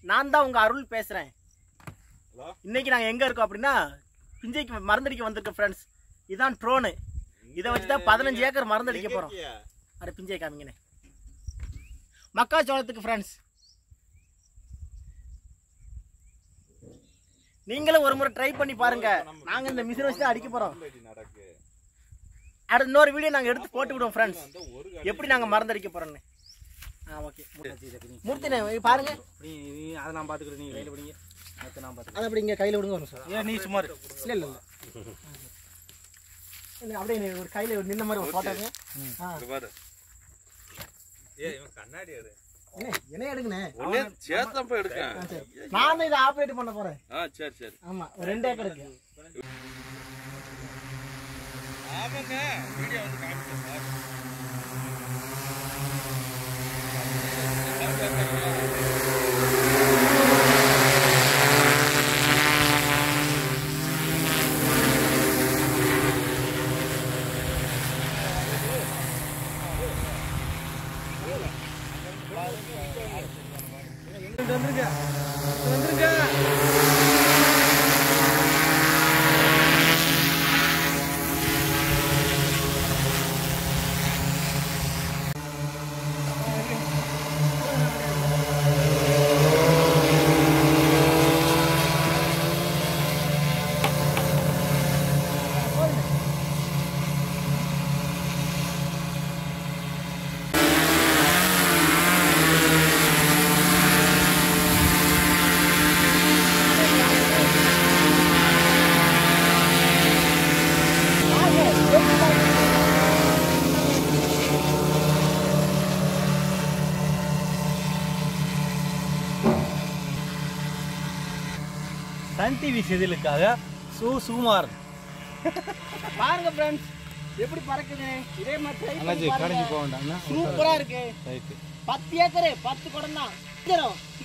நான் தான் உங்க அருள் பேசுறேன் ஹலோ இன்னைக்கு நாங்க எங்க இருக்கோம் அப்படின்னா பிஞ்சைக்கு மருந்தடிக்க வந்திருக்கோம் ஃப்ரெண்ட்ஸ் இதான் ட்ரோனு இதை வச்சு தான் பதினஞ்சு ஏக்கர் மருந்தடிக்க போறோம் இருக்கியா? அட பிஞ்சை காமிங்கண்ணே மக்காச்சோளத்துக்கு ஃப்ரெண்ட்ஸ் நீங்களும் ஒரு முறை ட்ரை பண்ணி பாருங்க நாங்க இந்த மிஷின் வச்சு தான் அடிக்க போறோம் இல்லடி நடக்கு அடுத்த இன்னொரு வீடியோ நாங்க எடுத்து போட்டு விடுவோம் ஃப்ரெண்ட்ஸ் அந்த ஒரு எப்படி நாங்க மருந்தடிக்க போறோம்னு ஆ ஓகே மூர்த்தினே இங்க பாருங்க நீ நீ அதை நான் பார்த்துக்கிறேன் நீ கையில் பிடிங்க மற்ற நான் பார்த்துக்கிறேன் அதை அப்படி இங்க கையில விடுங்க வரும் சார் ஏன் நீ சுமார் இல்ல இல்ல இல்ல இல்ல, அப்படியே நீ ஒரு கையில ஒரு நின்ன மாதிரி ஒரு போட்டோங்க ஆ இங்க பாரு ஏய் இவன் கண்ணாடி எடு என்ன என்ன எடுங்கண்ணே ஒண்ணே சேர்த்தான் போய் எடுக்க ஆ, சரி நான் தான் இதை ஆப்ரேட் பண்ண போறேன் ஆ சரி சரி ஆமா ஒரு ரெண்டு ஏக்கருக்கு ஆமாங்க வீடியோ வந்து காமிச்சேன் சார் வந்துருங்க வந்துருங்க சன் டிவி செய்திகளுக்காக சு சுமார் பாருங்க ஃப்ரெண்ட்ஸ் எப்படி பறக்குது இதே மாதிரி try பண்ணி அண்ணாச்சி பாருங்க. கடைக்கு போக வேண்டாம் சூப்பரா இருக்கு ரைட்டு பத்து ஏக்கரு பத்து குடம் தான் சீக்கிரம்